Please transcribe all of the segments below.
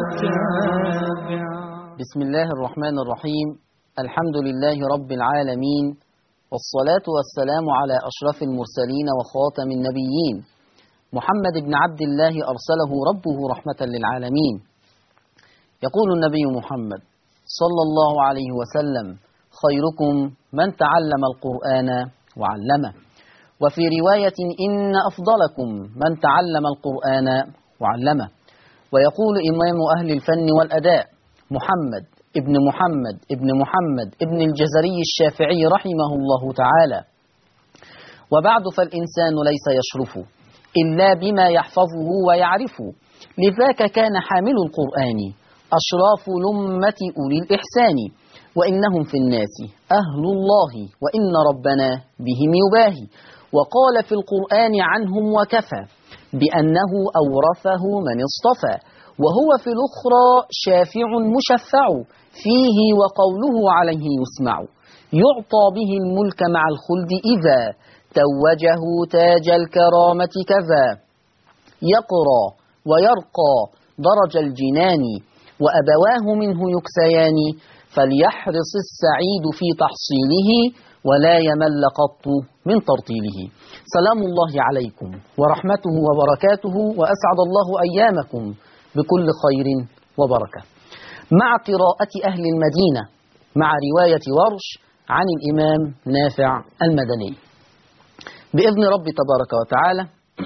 بسم الله الرحمن الرحيم الحمد لله رب العالمين والصلاة والسلام على أشرف المرسلين وخاتم النبيين محمد بن عبد الله أرسله ربه رحمة للعالمين يقول النبي محمد صلى الله عليه وسلم خيركم من تعلم القرآن وعلمه وفي رواية إن أفضلكم من تعلم القرآن وعلمه ويقول إمام أهل الفن والأداء محمد ابن محمد ابن محمد ابن الجزري الشافعي رحمه الله تعالى وبعد فالإنسان ليس يشرف إلا بما يحفظه ويعرفه لذاك كان حامل القرآن أشراف لمة أولي الإحسان وإنهم في الناس أهل الله وإن ربنا بهم يباهي وقال في القرآن عنهم وكفى بأنه أورثه من اصطفى وهو في الأخرى شافع مشفع فيه وقوله عليه يسمع يعطى به الملك مع الخلد إذا توجه تاج الكرامة كذا يقرى ويرقى درج الجنان وأبواه منه يكسيان فليحرص السعيد في تحصيله ولا يمل قط من ترطيله سلام الله عليكم ورحمته وبركاته وأسعد الله أيامكم بكل خير وبركة مع قراءة أهل المدينة مع رواية ورش عن الإمام نافع المدني بإذن رب تبارك وتعالى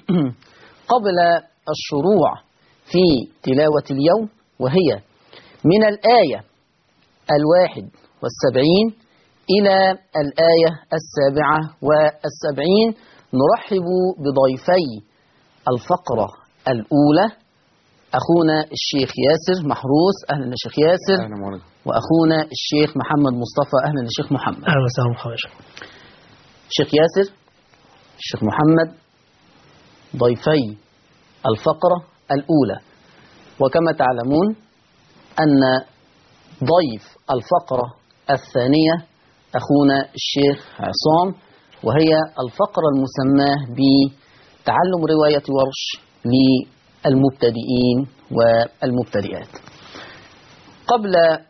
قبل الشروع في تلاوة اليوم وهي من الآية الواحد والسبعين إلى الآية السابعة والسبعين نرحب بضيفي الفقرة الأولى أخونا الشيخ ياسر محروس أهلا يا شيخ ياسر اهلا مولانا وأخونا الشيخ محمد مصطفى أهلا يا شيخ محمد اهلا وسهلا محمد الشيخ ياسر الشيخ محمد ضيفي الفقرة الأولى وكما تعلمون أن ضيف الفقرة الثانية أخونا الشيخ عصام وهي الفقرة المسماة بتعلم رواية ورش للمبتدئين والمبتدئات قبل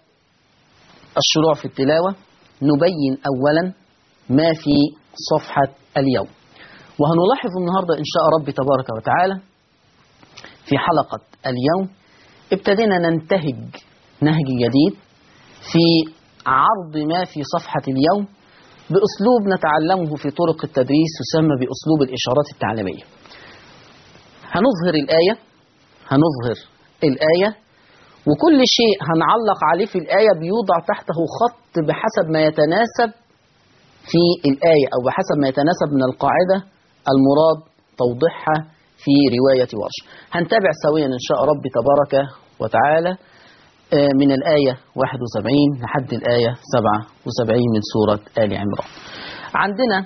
الشروع في التلاوة نبين أولا ما في صفحة اليوم وهنلاحظ النهاردة إن شاء رب تبارك وتعالى في حلقة اليوم ابتدينا ننتهج نهج جديد في عرض ما في صفحة اليوم بأسلوب نتعلمه في طرق التدريس يسمى بأسلوب الإشارات التعليمية هنظهر الآية هنظهر الآية وكل شيء هنعلق عليه في الآية بيوضع تحته خط بحسب ما يتناسب في الآية أو بحسب ما يتناسب من القاعدة المراد توضيحها في رواية ورش هنتابع سويا إن شاء رب تبارك وتعالى آه، من الآية 71 لحد الآية 77 من سورة آل عمران عندنا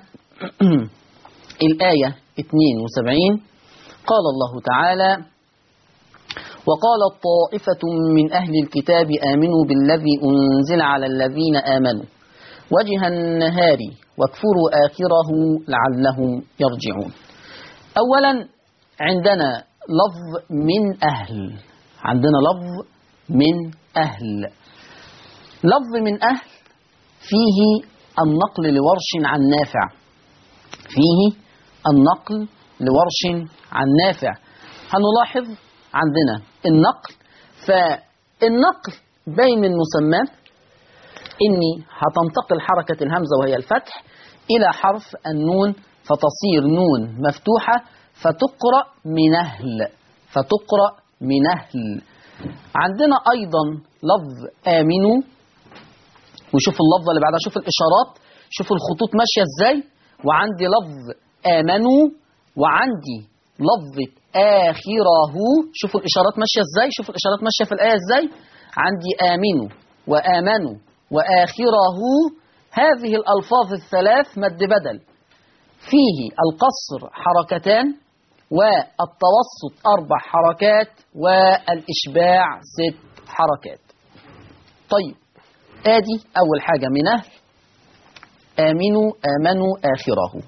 الآية 72 قال الله تعالى وقالت طائفة من أهل الكتاب آمنوا بالذي أنزل على الذين آمنوا وجه النهار واكفروا آخره لعلهم يرجعون أولا عندنا لفظ من أهل عندنا لفظ من أهل لفظ من أهل فيه النقل لورش عن نافع فيه النقل لورش عن نافع هنلاحظ عندنا النقل فالنقل باين من مسماه إني هتنتقل حركة الهمزة وهي الفتح إلى حرف النون فتصير نون مفتوحة فتقرأ من أهل فتقرأ من أهل عندنا أيضا لفظ آمنوا وشوف اللفظة اللي بعدها شوف الإشارات شوف الخطوط ماشية إزاي وعندي لفظ آمنوا وعندي لفظة آخره شوفوا الإشارات ماشية إزاي شوفوا الإشارات ماشية في الآية إزاي عندي آمنوا وآمنوا وآخره هذه الألفاظ الثلاث مد بدل فيه القصر حركتان والتوسط أربع حركات والإشباع ست حركات طيب آدي أول حاجة من أهل آمنوا آمنوا آخره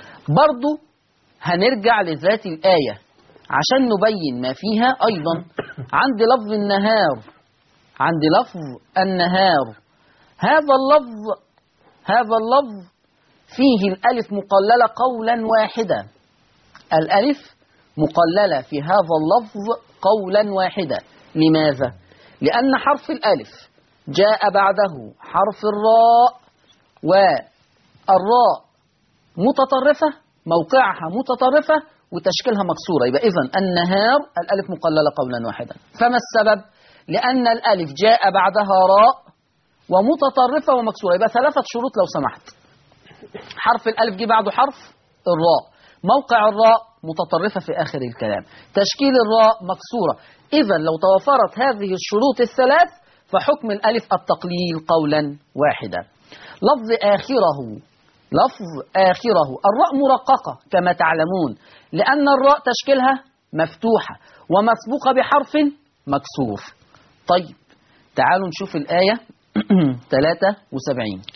برضو هنرجع لذات الآية عشان نبين ما فيها أيضا عندي لفظ النهار عندي لفظ النهار هذا اللفظ هذا اللفظ فيه الألف مقللة قولا واحدا الألف مقللة في هذا اللفظ قولا واحدا لماذا؟ لأن حرف الألف جاء بعده حرف الراء والراء متطرفة موقعها متطرفة وتشكيلها مكسورة يبقى إذن النهار الألف مقللة قولا واحدا فما السبب؟ لأن الألف جاء بعدها راء ومتطرفة ومكسورة يبقى ثلاثة شروط لو سمحت حرف الألف جه بعده حرف الراء موقع الراء متطرفة في آخر الكلام تشكيل الراء مكسورة إذا لو توفرت هذه الشروط الثلاث فحكم الألف التقليل قولا واحدا لفظ آخره لفظ آخره الراء مرققة كما تعلمون لأن الراء تشكيلها مفتوحة ومسبوقة بحرف مكسور طيب تعالوا نشوف الآية 73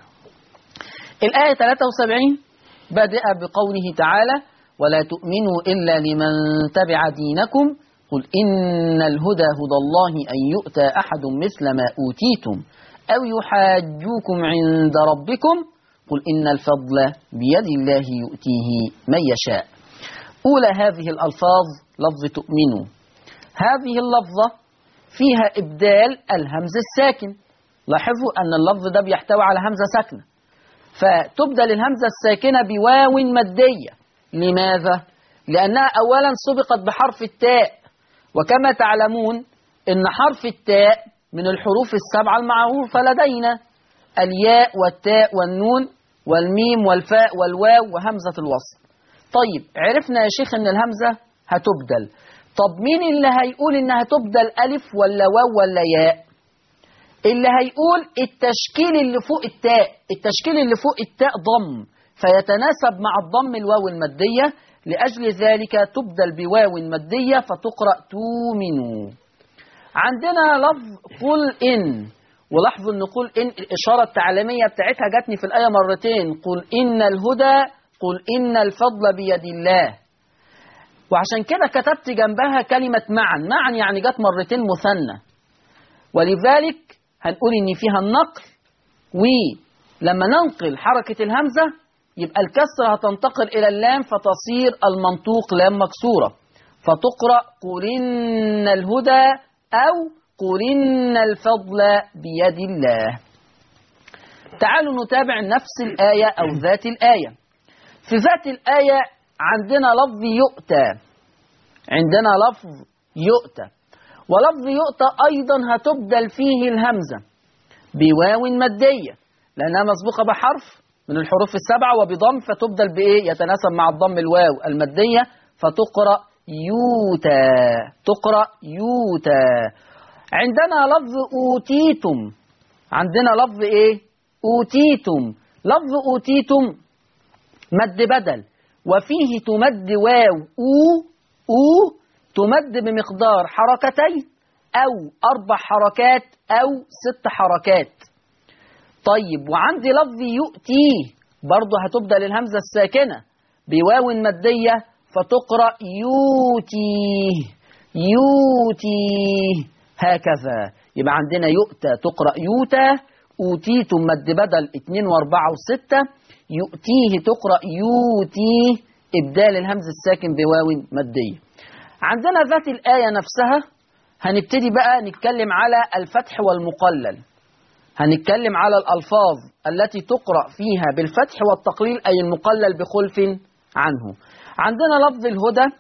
الآية 73 بدأ بقوله تعالى ولا تؤمنوا إلا لمن تبع دينكم قل إن الهدى هدى الله أن يؤتى أحد مثل ما أوتيتم أو يحاجوكم عند ربكم قل إن الفضل بيد الله يؤتيه من يشاء أولى هذه الألفاظ لفظ تؤمنوا هذه اللفظة فيها إبدال الهمز الساكن لاحظوا أن اللفظ ده بيحتوي على همزة ساكنة فتبدل الهمزة الساكنة بواو مادية لماذا؟ لأنها أولا سبقت بحرف التاء وكما تعلمون إن حرف التاء من الحروف السبعة المعروفة لدينا الياء والتاء والنون والميم والفاء والواو وهمزة الوصل طيب عرفنا يا شيخ إن الهمزة هتبدل طب مين اللي هيقول إنها تبدل ألف ولا واو ولا ياء اللي هيقول التشكيل اللي فوق التاء التشكيل اللي فوق التاء ضم فيتناسب مع الضم الواو المادية لأجل ذلك تبدل بواو مادية فتقرأ تومنوا عندنا لفظ قل إن ولاحظوا أن قل إن الإشارة التعليمية بتاعتها جاتني في الآية مرتين قل إن الهدى قل إن الفضل بيد الله وعشان كده كتبت جنبها كلمة معا معا يعني جت مرتين مثنى ولذلك هنقول إن فيها النقل ولما ننقل حركة الهمزة يبقى الكسرة هتنتقل إلى اللام فتصير المنطوق لام مكسورة فتقرأ قل إن الهدى أو قل إن الفضل بيد الله تعالوا نتابع نفس الآية أو ذات الآية في ذات الآية عندنا لفظ يؤتى عندنا لفظ يؤتى ولفظ يؤتى أيضا هتبدل فيه الهمزة بواو مادية لأنها مسبوقة بحرف من الحروف السبعة وبضم فتبدل بإيه يتناسب مع الضم الواو المادية فتقرأ يوتى تقرأ يوتى عندنا لفظ أوتيتم عندنا لفظ إيه أوتيتم لفظ أوتيتم مد بدل وفيه تمد واو أو أو تمد بمقدار حركتين أو أربع حركات أو ست حركات طيب وعندي لفظ يؤتيه برضه هتبدل الهمزة الساكنة بواو مادية فتقرأ يوتيه يوتيه هكذا يبقى عندنا يؤتى تقرأ يوتى أوتيتم مد بدل اتنين واربعة وستة يؤتيه تقرأ يوتيه إبدال الهمز الساكن بواو مادية عندنا ذات الآية نفسها هنبتدي بقى نتكلم على الفتح والمقلل هنتكلم على الألفاظ التي تقرأ فيها بالفتح والتقليل أي المقلل بخلف عنه عندنا لفظ الهدى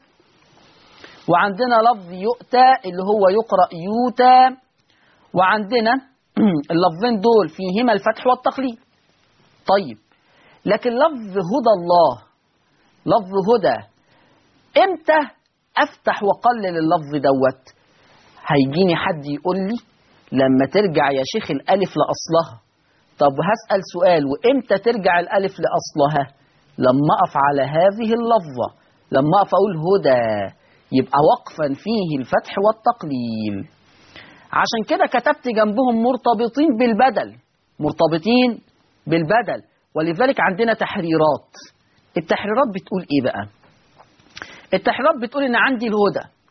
وعندنا لفظ يؤتى اللي هو يقرأ يوتى وعندنا اللفظين دول فيهما الفتح والتقليل طيب لكن لفظ هدى الله لفظ هدى امتى افتح واقلل اللفظ دوت هيجيني حد يقول لي لما ترجع يا شيخ الالف لاصلها طب هسال سؤال وامتى ترجع الالف لاصلها لما اقف على هذه اللفظه لما اقف اقول هدى يبقى وقفا فيه الفتح والتقليل عشان كده كتبت جنبهم مرتبطين بالبدل مرتبطين بالبدل ولذلك عندنا تحريرات التحريرات بتقول ايه بقى التحريرات بتقول ان عندي الهدى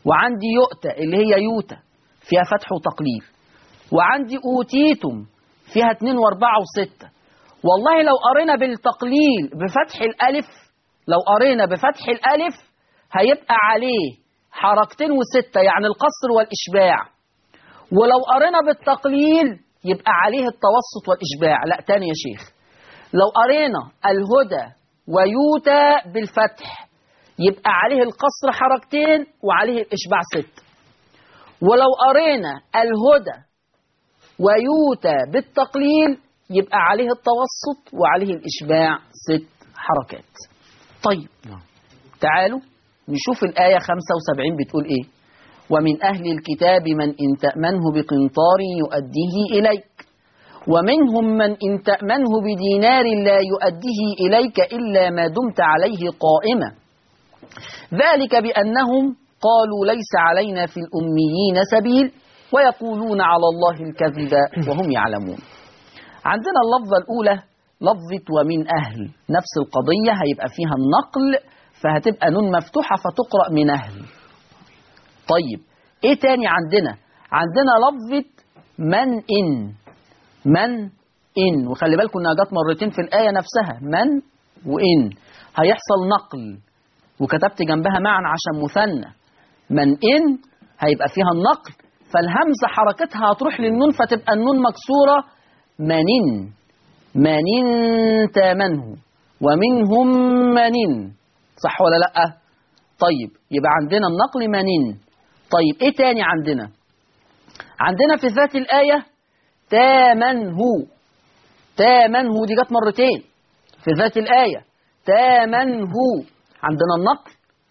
وعندي يؤتى اللي هي يوتى فيها فتح وتقليل وعندي أوتيتم فيها اتنين واربعة وستة والله لو قرينا بالتقليل بفتح الألف لو قرينا بفتح الألف هيبقى عليه حركتين وستة يعني القصر والإشباع ولو قرينا بالتقليل يبقى عليه التوسط والإشباع لا تاني يا شيخ لو قرينا الهدى ويوتى بالفتح يبقى عليه القصر حركتين وعليه الإشباع ست ولو قرينا الهدى ويوتى بالتقليل يبقى عليه التوسط وعليه الإشباع ست حركات طيب تعالوا نشوف الآية 75 بتقول إيه ومن أهل الكتاب من إن تأمنه بقنطار يؤديه إليك ومنهم من إن تأمنه بدينار لا يؤديه إليك إلا ما دمت عليه قائما ذلك بأنهم قالوا ليس علينا في الأميين سبيل ويقولون على الله الكذب وهم يعلمون عندنا اللفظة الأولى لفظة ومن أهل نفس القضية هيبقى فيها النقل فهتبقى نون مفتوحة فتقرأ من أهل طيب إيه تاني عندنا عندنا لفظة من إن من إن وخلي بالكم إنها جت مرتين في الآية نفسها من وإن هيحصل نقل وكتبت جنبها معا عشان مثنى من إن هيبقى فيها النقل فالهمزة حركتها هتروح للنون فتبقى النون مكسورة منن منن تامنه ومنهم منن صح ولا لأ طيب يبقى عندنا النقل منن طيب ايه تاني عندنا عندنا في ذات الآية تامنه تامنه دي جت مرتين في ذات الآية تامنه عندنا النقل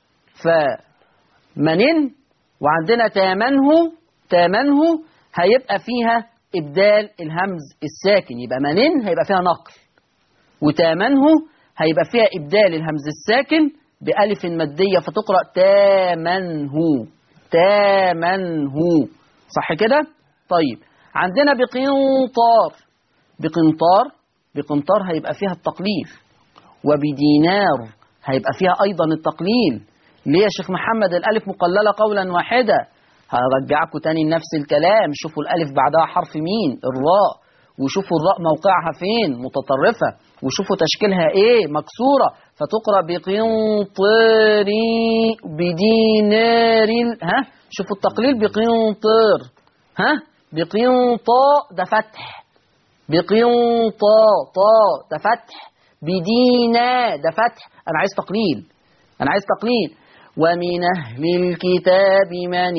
فمنن وعندنا تامنه تامنه هيبقى فيها إبدال الهمز الساكن يبقى منن هيبقى فيها نقل وتامنه هيبقى فيها إبدال الهمز الساكن بألف مادية فتقرأ تامنه تامنه صح كده؟ طيب عندنا بقنطار بقنطار بقنطار هيبقى فيها التقليل وبدينار هيبقى فيها أيضا التقليل ليه يا شيخ محمد الألف مقللة قولا واحدا هرجعكم تاني لنفس الكلام شوفوا الألف بعدها حرف مين الراء وشوفوا الراء موقعها فين متطرفة وشوفوا تشكيلها ايه مكسورة فتقرأ بقنطر بدينار ها شوفوا التقليل بقنطر ها بقنطا ده فتح بقنطا طا ده فتح بدينا ده فتح انا عايز تقليل انا عايز تقليل ومن أهل الكتاب من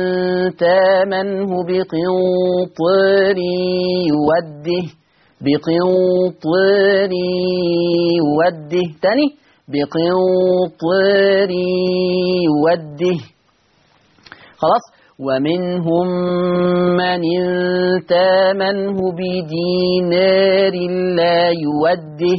تامنه بقنطر يوده بقنطر يوده تاني بقنطر يوده خلاص ومنهم من تامنه بدينار لا يوده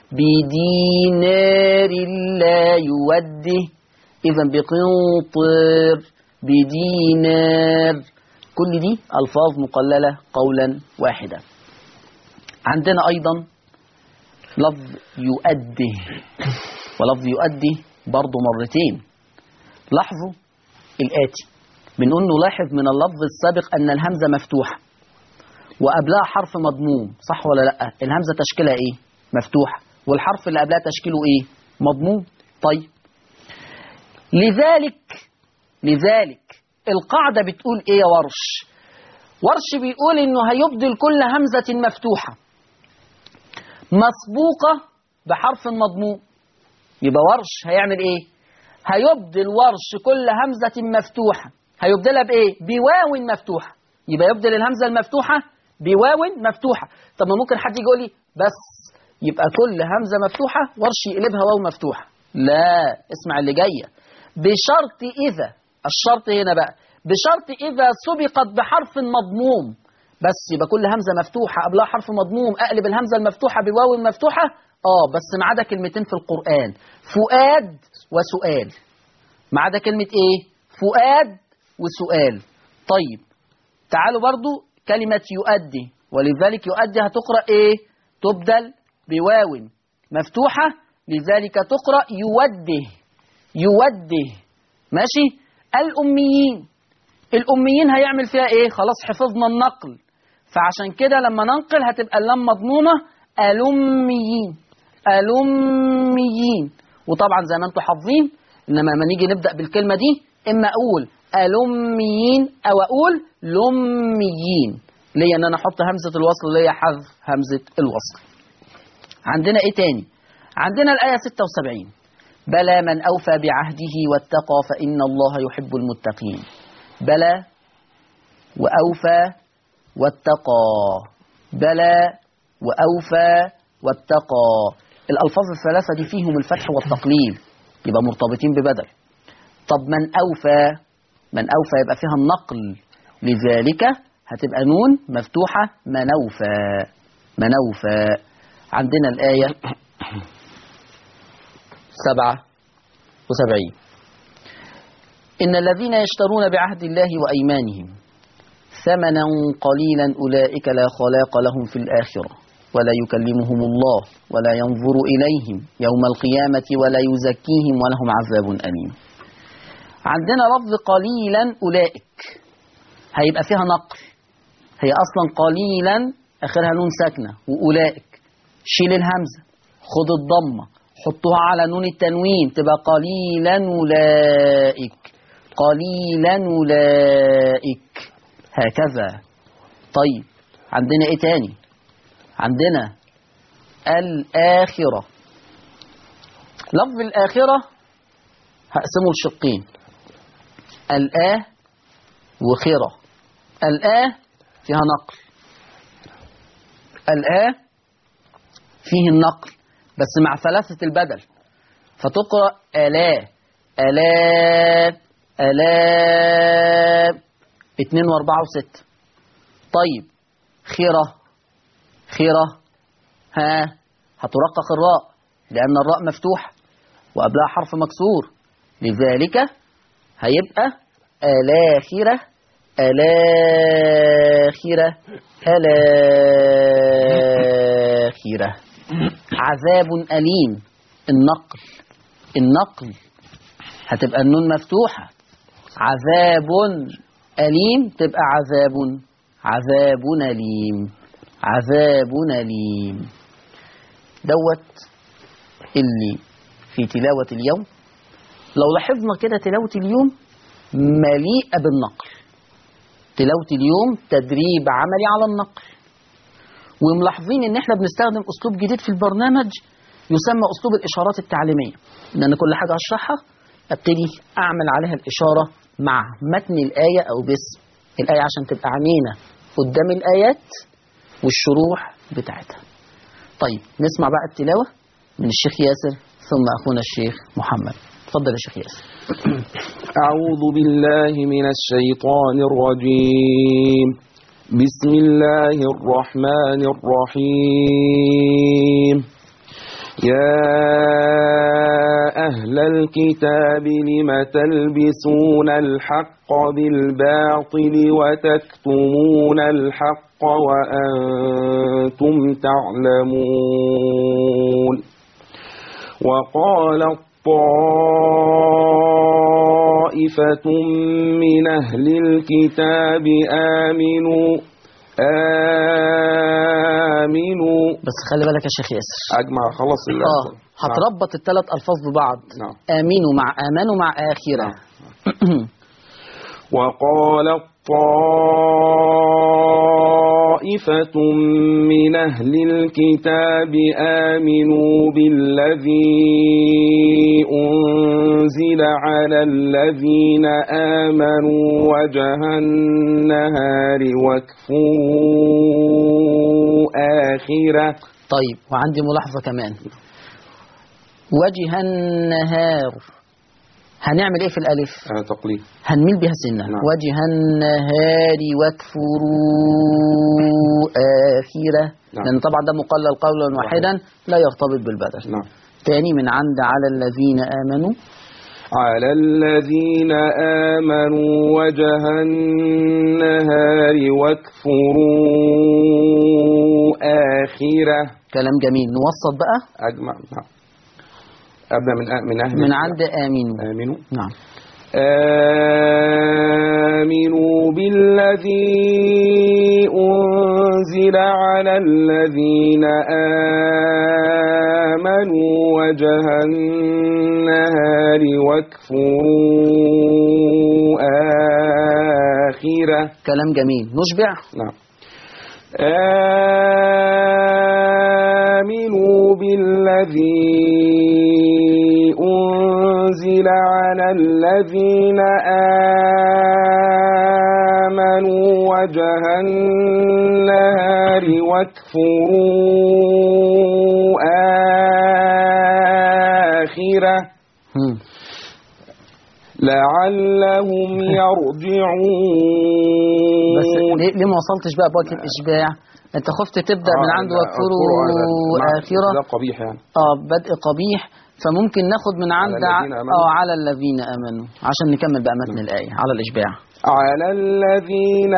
بدينار لا يوده إذا بقنطر بدينار كل دي ألفاظ مقللة قولا واحدا عندنا أيضا لفظ يؤدي ولفظ يؤدي برضه مرتين لاحظوا الآتي بنقول نلاحظ من اللفظ السابق أن الهمزة مفتوحة وقبلها حرف مضموم صح ولا لأ الهمزة تشكيلها إيه مفتوحة والحرف اللي قبلها تشكيله إيه مضموم طيب لذلك لذلك القاعدة بتقول ايه يا ورش ورش بيقول انه هيبدل كل همزة مفتوحة مسبوقة بحرف مضموم يبقى ورش هيعمل ايه هيبدل ورش كل همزة مفتوحة هيبدلها بايه بواو مفتوحة يبقى يبدل الهمزة المفتوحة بواو مفتوحة طب ما ممكن حد يقول لي بس يبقى كل همزة مفتوحة ورش يقلبها واو مفتوحة لا اسمع اللي جايه بشرط إذا الشرط هنا بقى بشرط إذا سبقت بحرف مضموم بس يبقى كل همزة مفتوحة قبلها حرف مضموم أقلب الهمزة المفتوحة بواو مفتوحة آه بس ما عدا كلمتين في القرآن فؤاد وسؤال ما عدا كلمة إيه فؤاد وسؤال طيب تعالوا برضو كلمة يؤدي ولذلك يؤدي هتقرأ إيه تبدل بواو مفتوحة لذلك تقرأ يوده يوده ماشي الأميين الأميين هيعمل فيها إيه خلاص حفظنا النقل فعشان كده لما ننقل هتبقى اللام مضمومة الأميين الأميين وطبعا زي ما انتم حافظين انما لما نيجي نبدأ بالكلمة دي اما اقول الأميين او اقول لميين ليه ان انا احط همزة الوصل ليه حذف همزة الوصل عندنا ايه تاني عندنا الآية 76 بلى من أوفى بعهده واتقى فإن الله يحب المتقين بلى وأوفى واتقى بلى وأوفى واتقى الألفاظ الثلاثة دي فيهم الفتح والتقليل يبقى مرتبطين ببدل طب من أوفى من أوفى يبقى فيها النقل لذلك هتبقى نون مفتوحة منوفى منوفى عندنا الآية سبعة وسبعين إن الذين يشترون بعهد الله وأيمانهم ثمنا قليلا أولئك لا خلاق لهم في الآخرة ولا يكلمهم الله ولا ينظر إليهم يوم القيامة ولا يزكيهم ولهم عذاب أليم عندنا لفظ قليلا أولئك هيبقى فيها نقل هي أصلا قليلا آخرها نون ساكنة وأولئك شيل الهمزة خد الضمة حطوها على نون التنوين تبقى قليلا أولئك قليلا أولئك هكذا طيب عندنا ايه تاني عندنا الآخرة لفظ الآخرة هقسمه لشقين الآه وخرة الآه فيها نقل الآه فيه النقل بس مع ثلاثة البدل فتقرأ ألا ألا ألا اتنين واربعة وستة طيب خيرة خيرة ها هترقق الراء لأن الراء مفتوح وقبلها حرف مكسور لذلك هيبقى الآخرة الآخرة الآخرة عذاب أليم النقل النقل هتبقى النون مفتوحة عذاب أليم تبقى عذاب عذاب أليم عذاب أليم دوت اللي في تلاوة اليوم لو لاحظنا كده تلاوة اليوم مليئة بالنقل تلاوة اليوم تدريب عملي على النقل وملاحظين ان احنا بنستخدم اسلوب جديد في البرنامج يسمى اسلوب الاشارات التعليميه لان كل حاجه اشرحها ابتدي اعمل عليها الاشاره مع متن الايه او باسم الايه عشان تبقى عينينا قدام الايات والشروح بتاعتها طيب نسمع بقى التلاوه من الشيخ ياسر ثم اخونا الشيخ محمد اتفضل يا شيخ ياسر أعوذ بالله من الشيطان الرجيم بسم الله الرحمن الرحيم يا أهل الكتاب لم تلبسون الحق بالباطل وتكتمون الحق وأنتم تعلمون وقال طائفة من أهل الكتاب آمنوا آمنوا بس خلي بالك يا شيخ ياسر أجمع خلاص ال- اه هتربط الثلاث الفاظ ببعض نعم. امينوا مع امانوا مع اخره وقال طائفة من أهل الكتاب آمنوا بالذي أنزل على الذين آمنوا وجه النهار واكفروا آخره طيب وعندي ملاحظة كمان وجه النهار هنعمل ايه في الالف آه تقليد هنميل بها سنة نعم. وجه النهار واكفروا آخرة نعم. لأن طبعا ده مقلل قولا واحدا لا يرتبط بالبدل نعم تاني من عند على الذين آمنوا على الذين آمنوا وجه النهار واكفروا آخره كلام جميل نوسط بقى أجمع نعم أبدأ من أ- من أهل من عند آمنوا آمنوا نعم آمنوا بالذي أنزل على الذين آمنوا وجه النهار واكفروا آخره كلام جميل نشبع نعم آمنوا بالذي أنزل على الذين آمنوا وجه النهار واكفروا آخره مم. لعلهم يرجعون بس ليه, ليه ما وصلتش بقى بوقت الإشباع انت خفت تبدأ من عنده واكفروا آخرة ده قبيح يعني اه بدء قبيح فممكن ناخد من عند الذين آمنوا. اه على الذين آمنوا عشان نكمل بقى متن الآية على الإشباع على الذين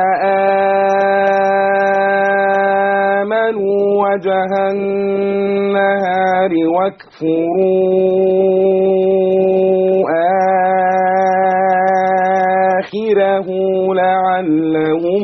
آمنوا وجه النهار واكفروا آخره لعلهم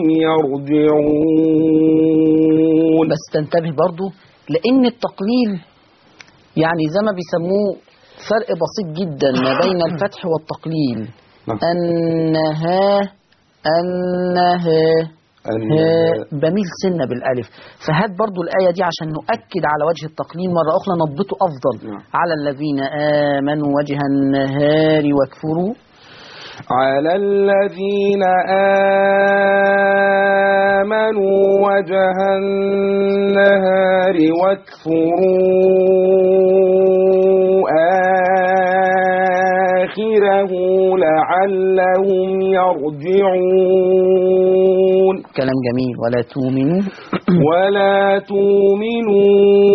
يرجعون بس تنتبه برضو لأن التقليل يعني زي ما بيسموه فرق بسيط جدا ما بين الفتح والتقليل نعم. أنها أنها أن- ها بميل سنة بالألف فهات برضو الآية دي عشان نؤكد على وجه التقليل مرة أخرى نضبطه أفضل نعم. على الذين آمنوا وجه النهار واكفروا على الذين آمنوا وجه النهار واكفروا آخره لعلهم يرجعون كلام جميل ولا تؤمنوا ولا تؤمنوا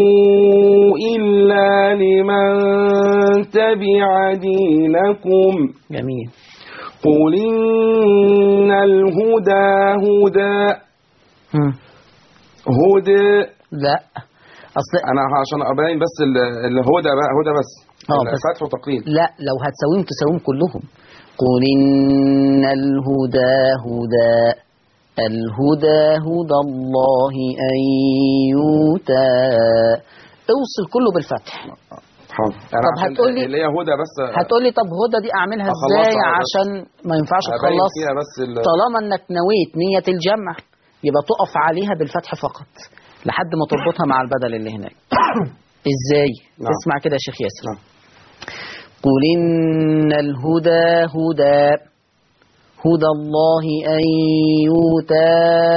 إلا لمن تبع دينكم جميل قل إن الهدى هدى هم. هدى لا أصل أنا عشان أبين بس ال- الهدى بقى هدى بس آه، بس- فتح وتقليد لا لو هتساويهم تساويهم كلهم قل إن الهدى هدى الهدى هدى الله أن يؤتى اوصل كله بالفتح حاضر أنا طب عشان هتقولي- اللي هي هدى بس هتقولي طب هدى دي أعملها أخلصها إزاي بس. عشان ما ينفعش أبين تخلص فيها بس ال- طالما إنك نويت نية الجمع يبقى تقف عليها بالفتح فقط لحد ما تربطها مع البدل اللي هناك إزاي نعم. اسمع كده يا شيخ ياسر نعم. قل إن الهدى هدى هدى الله أن يؤتى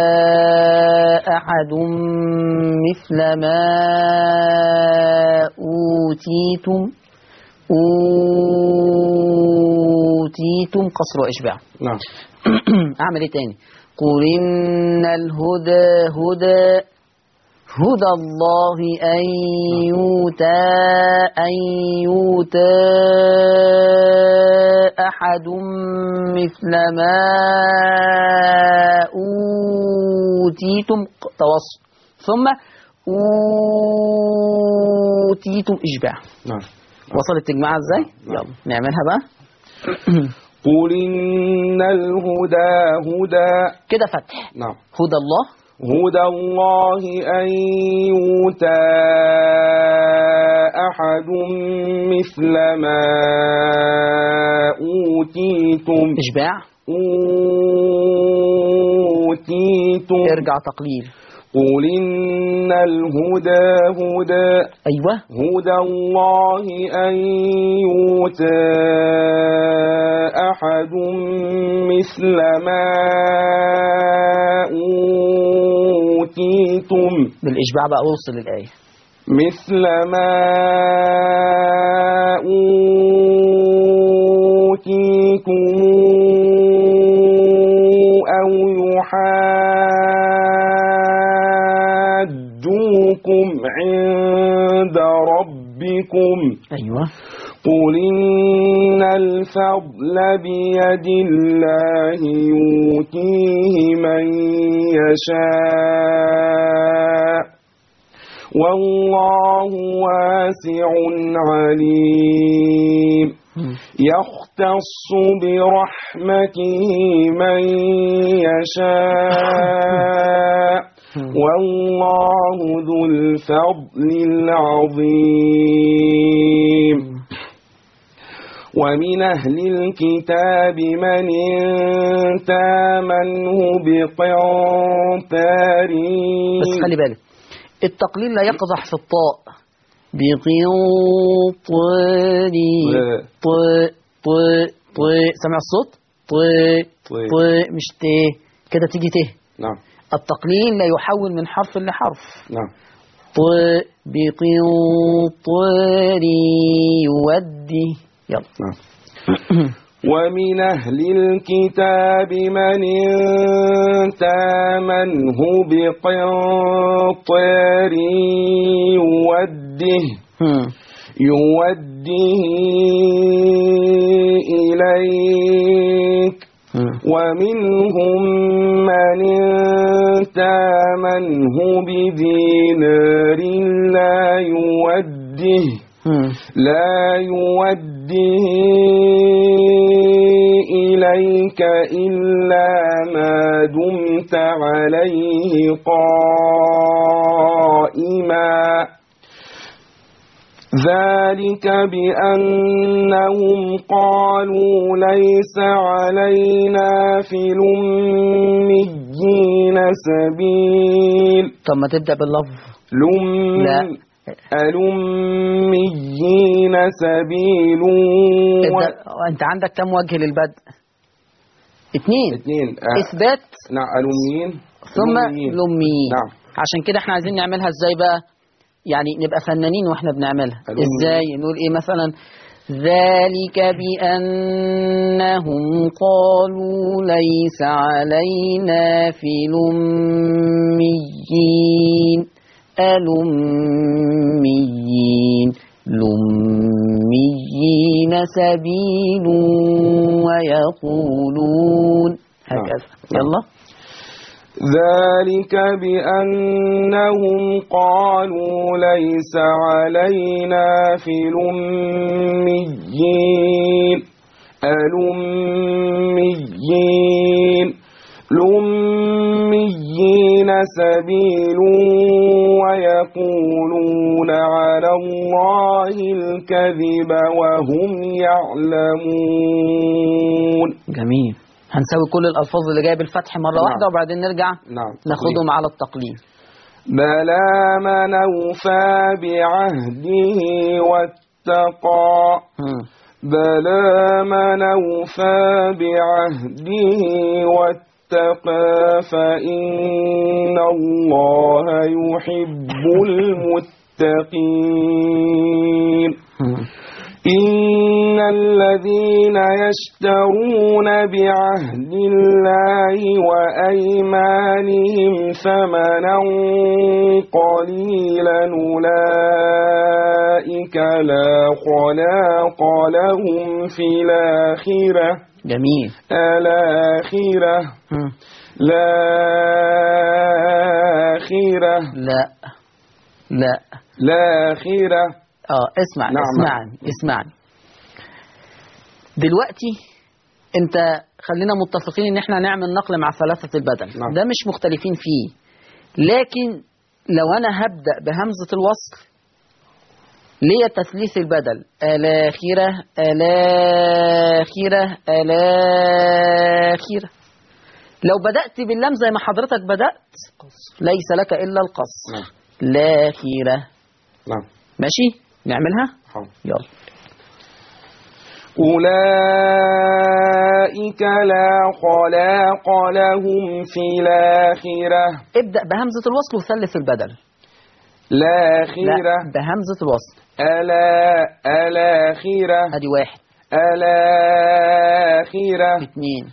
أحد مثل ما أوتيتم أوتيتم قصر وإشباع نعم أعمل إيه تاني قل إن الهدى هدى هدى الله أن يؤتى أن يؤتى أحد مثل ما أوتيتم توصل ثم أوتيتم إشباع نعم وصلت تجمعها ازاي؟ يلا نعملها بقى قل إن الهدى هدى كده فتح نعم هدى الله هدى الله أن يؤتى أحد مثل ما أوتيتم إشباع أوتيتم ارجع تقليل قل إن الهدى هدى أيوه هدى الله أن يؤتى أحد مثل ما أوتيتم بالإشباع بقى أوصل الآية مثل ما أوتيتم أو يحاجوكم عند ربكم أيوه قل إن الفضل بيد الله يؤتيه من يشاء والله واسع عليم مم. يختص برحمته من يشاء والله ذو الفضل العظيم ومن أهل الكتاب من إن تامنه بقنطار بس خلي بالك التقليل لا يقضح في الطاء بقنطري ط ط ط سمع الصوت ط ط. ط مش ت كده تيجي ت نعم التقليل لا يحول من حرف لحرف نعم ط بقنطري يودي يلا نعم ومن أهل الكتاب من إن تامنه بقنطار يوده هم. يوده إليك هم. ومنهم من إن تامنه بدينار لا يوده هم. لا يوده إليك إلا ما دمت عليه قائما ذلك بأنهم قالوا ليس علينا في الأميين سبيل طب ما تبدأ باللفظ لم لا. الأميين سبيل و... ابدأ. انت عندك كم وجه للبدء اتنين اثنين آه. اثبات نعم الأميين ثم الأميين. الأميين نعم عشان كده احنا عايزين نعملها ازاي بقى يعني نبقى فنانين واحنا بنعملها الأميين. ازاي نقول ايه مثلا ذلك بأنهم قالوا ليس علينا في الأميين الأميين الأميين سبيل ويقولون هكذا يلا ذلك بأنهم قالوا ليس علينا في الأميين الأميين الأميين سبيل ويقولون على الله الكذب وهم يعلمون جميل هنسوي كل الألفاظ اللي جايه بالفتح مرة نعم. واحدة وبعدين نرجع نعم ناخدهم على التقليد بلى من أوفى بعهده واتقى مم. بلى من أوفى بعهده واتقى فإن الله يحب المتقين مم. إن الذين يشترون بعهد الله وأيمانهم ثمنا قليلا أولئك لا خلاق لهم في الآخرة جميل الآخرة مم. الآخرة لا لا الآخرة اه اسمع نعم. اسمعني اسمعني دلوقتي انت خلينا متفقين ان احنا نعمل نقل مع ثلاثة البدل نعم. ده مش مختلفين فيه لكن لو انا هبدأ بهمزة الوصل ليه تثليث البدل الآخرة الآخرة الآخرة لو بدأت باللام زي ما حضرتك بدأت ليس لك إلا القصر نعم الآخرة نعم ماشي نعملها حاضر يلا أولئك لا خلاق لهم في الآخرة ابدأ بهمزة الوصل وثلث البدل الآخرة لا بهمزة الوصل ألا الآخرة ادي واحد الآخرة اثنين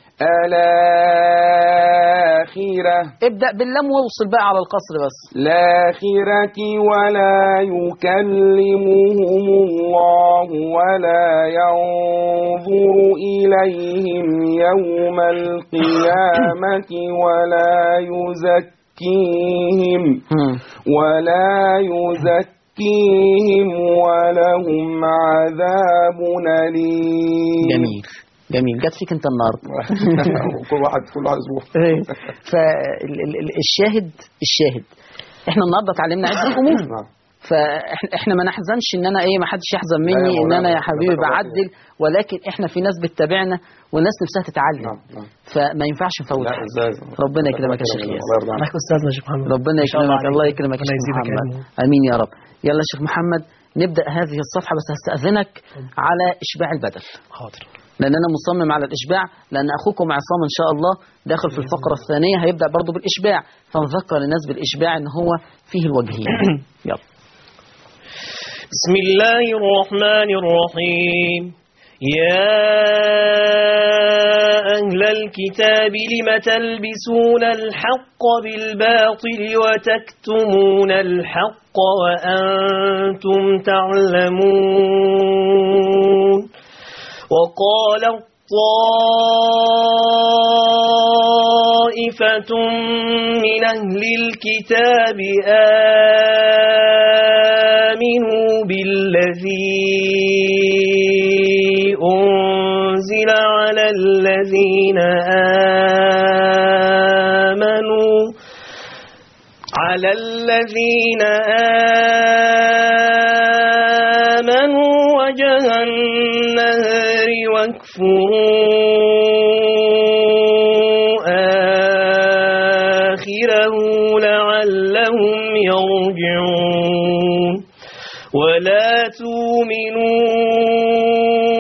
الآخرة ابدأ باللام واوصل بقى على القصر بس الآخرة ولا يكلمهم الله ولا ينظر إليهم يوم القيامة ولا يزكيهم هم. ولا يزكيهم يزكيهم ولهم عذاب أليم جميل جميل جت فيك انت النهارده كل واحد كل واحد اسبوع فالشاهد الشاهد احنا النهارده اتعلمنا عده امور نعم. فاحنا احنا ما نحزنش ان انا ايه ما حدش يحزن مني أيوة ان انا مولانا. يا حبيبي جزاك الله بعدل ولكن احنا في ناس بتتابعنا والناس نفسها تتعلم نعم نعم فما ينفعش نفوت لا حاجة. ازاي ربنا يكرمك يا شيخ ياسر. الله يرضى عنك معاك استاذنا يا شيخ محمد ربنا ما شاء الله يكرمك عليك. الله يكرمك يا ربنا شيخ يزيدك محمد علم. امين يا رب يلا يا شيخ محمد نبدا هذه الصفحه بس هستاذنك على اشباع البدل حاضر لان انا مصمم على الاشباع لان اخوكم عصام ان شاء الله داخل في الفقره الثانيه هيبدا برضه بالاشباع فنذكر الناس بالاشباع ان هو فيه الوجهين يلا بسم الله الرحمن الرحيم يا أهل الكتاب لم تلبسون الحق بالباطل وتكتمون الحق وأنتم تعلمون وقال طائفة من أهل الكتاب آمنوا بالذي أنزل على الذين آمنوا على الذين آمنوا وجه النهر واكفروا آخره لعلهم يرجعون ولا تؤمنوا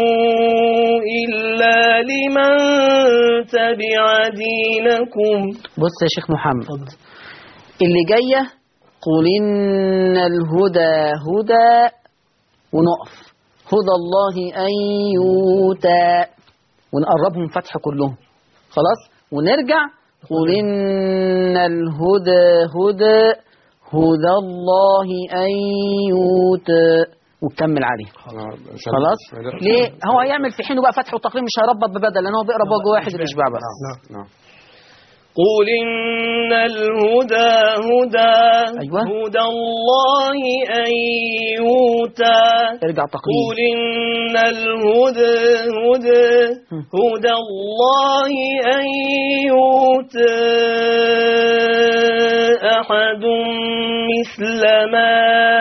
إلا لمن تبع دينكم بص يا شيخ محمد اللي جايه قل ان الهدى هدى ونقف هدى الله ان يؤتى ونقربهم فتح كلهم خلاص ونرجع قل ان الهدى هدى هدى الله ان يؤتى وتكمل عليه خلاص ليه هو هيعمل في حينه بقى فتح وتقريب مش هيربط ببدل لان هو بيقرا بوجه واحد الاشباع بس نعم نعم قل إن الهدى هدى أيوة. هدى الله أن يؤتى ارجع قل تقريب إن الهدى هدى هدى الله أن يؤتى أحد مثل ما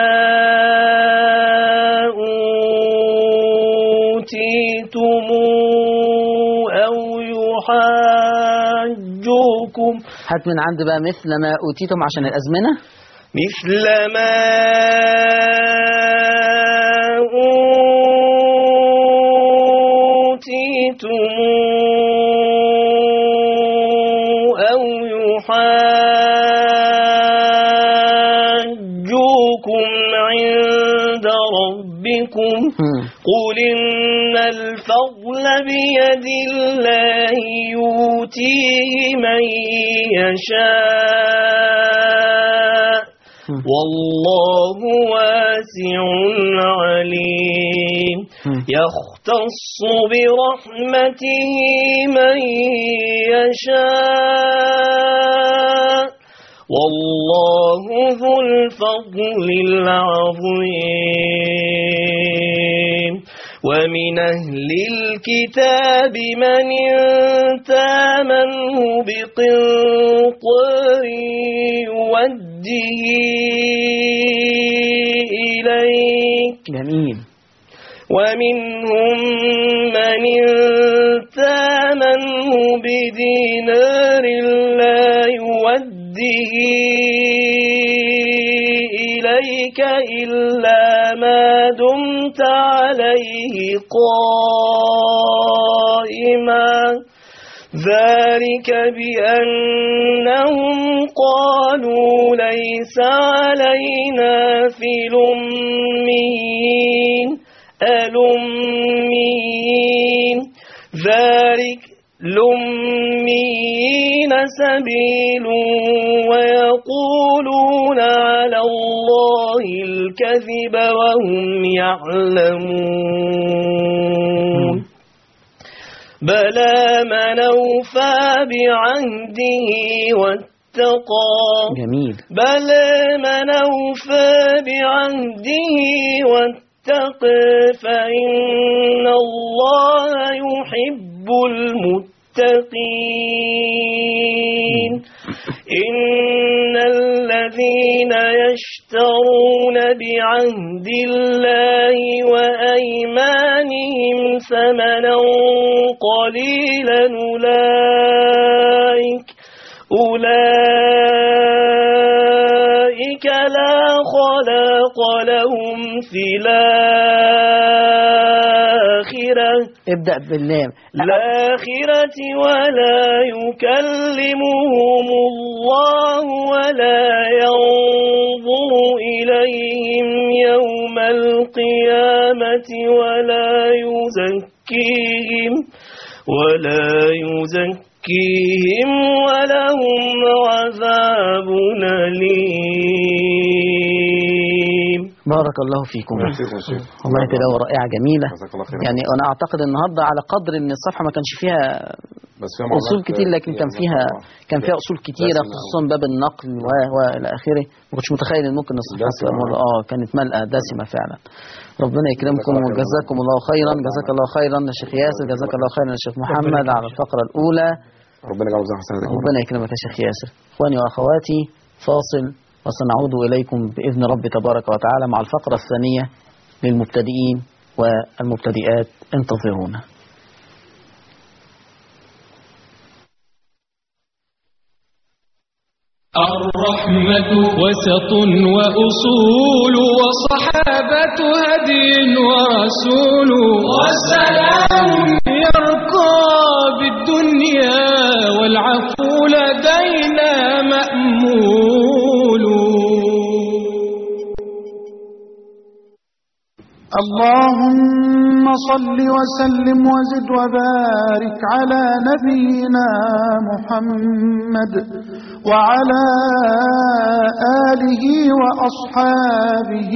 أوتيتم أو يحاجوكم هات من عند بقى مثل ما اوتيتم عشان الازمنه مثل ما أوتيتم أو يحاجوكم عند ربكم هم. قل إن الفضل بيد الله يؤتيه من يشاء هم. والله واسع عليم هم. يختص برحمته من يشاء والله ذو الفضل العظيم ومن أهل الكتاب من تامنه بقنطر يوده إليك جميل ومنهم من تامنه بدينار لا يوده إليك إلا ما دمت عليه قائما ذلك بأنهم قالوا ليس علينا في الأميين الأميين ذلك الأميين سبيل ويقولون على الله الكذب وهم يعلمون بلى من أوفى بعهده واتقى واتقى جميل بلى من أوفى بعهده واتقى فإن الله يحب المتقين إن الذين يشترون بعهد الله وأيمانهم ثمنا قليلا أولئك أولئك لا خلاق لهم في الآخرة ابدأ باللام الآخرة ولا يكلمهم الله ولا ينظر إليهم يوم القيامة ولا يزكيهم ولا يزكيهم ولهم عذاب أليم بارك الله فيكم فيكم يا شيخ. والله تلاوة رائعة جميلة جزاك الله خير. يعني أنا أعتقد النهاردة على قدر إن الصفحة ما كانش فيها بس فيها أصول معلومات كتير لكن كان يعني فيها طبعاً. كان فيها أصول كتيرة دسمة خصوصا باب النقل و- وإلى آخره ما كنتش متخيل إن ممكن الصفحة دسمة. تبقى مرة آه كانت ملأة دسمة فعلا ربنا يكرمكم جزاك الله خير. وجزاكم الله خيرا جزاك الله خيرا يا شيخ ياسر جزاك الله خيرا يا شيخ محمد على الفقرة الأولى ربنا يجعله زي حسناتك ربنا يكرمك يا شيخ ياسر اخواني واخواتي فاصل وسنعود اليكم باذن رب تبارك وتعالى مع الفقره الثانيه للمبتدئين والمبتدئات انتظرونا الرحمة وسط وأصول وصحابة هدي ورسول والسلام يرقى بالدنيا والعفو لدينا مأمول اللهم صل وسلم وزد وبارك على نبينا محمد وعلى آله وأصحابه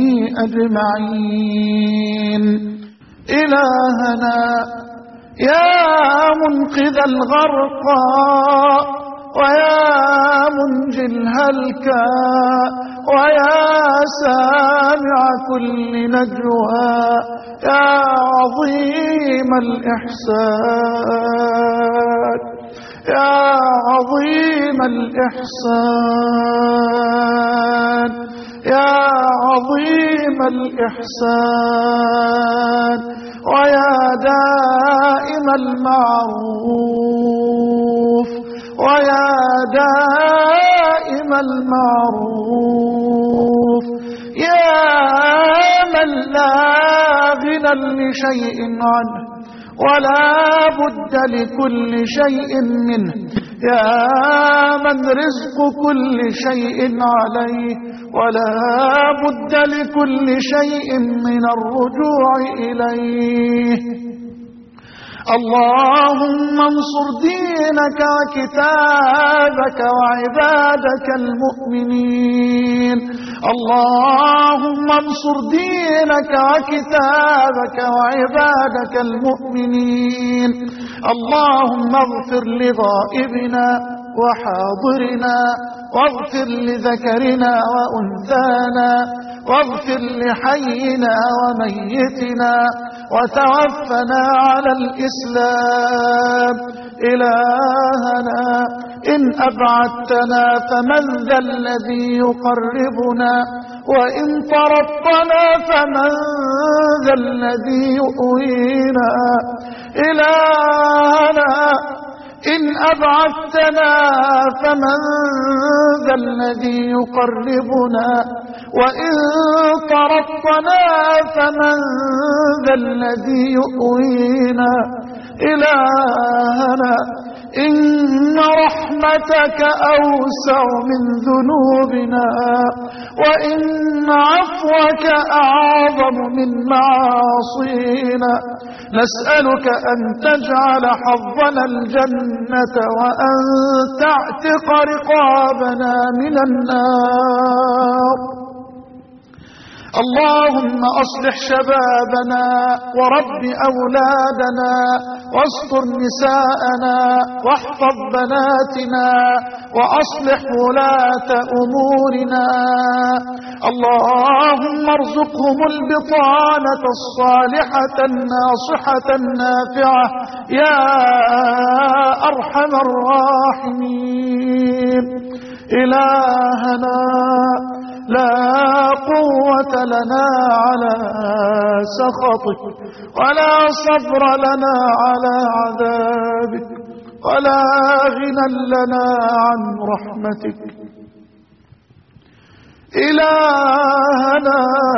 أجمعين إلهنا يا منقذ الغرقى ويا منجي الهلكى ويا سامع كل نجوى يا عظيم الإحسان يا عظيم الإحسان يا عظيم الإحسان ويا دائم المعروف ويا دائم المعروف يا من لا غنى لشيء عنه ولا بد لكل شيء منه يا من رزق كل شيء عليه ولا بد لكل شيء من الرجوع إليه اللهم انصر دينك وكتابك وعبادك المؤمنين اللهم انصر دينك وكتابك وعبادك المؤمنين اللهم اغفر لغائبنا وحاضرنا واغفر لذكرنا وأنثانا واغفر لحينا وميتنا وتوفنا على الإسلام إلهنا إن أبعدتنا فمن ذا الذي يقربنا وإن طردتنا فمن ذا الذي يؤوينا إلهنا إن أبعدتنا فمن ذا الذي يقربنا وإن طردتنا فمن ذا الذي يؤوينا إلهنا إن رحمتك أوسع من ذنوبنا وإن عفوك أعظم من معاصينا نسألك أن تجعل حظنا الجنة وأن تعتق رقابنا من النار اللهم أصلح شبابنا ورب أولادنا واستر نساءنا واحفظ بناتنا وأصلح ولاة أمورنا اللهم ارزقهم البطانة الصالحة الناصحة النافعة يا أرحم الراحمين إلهنا لا قوة لنا على سخطك ولا صبر لنا على عذابك ولا غنى لنا عن رحمتك إلهنا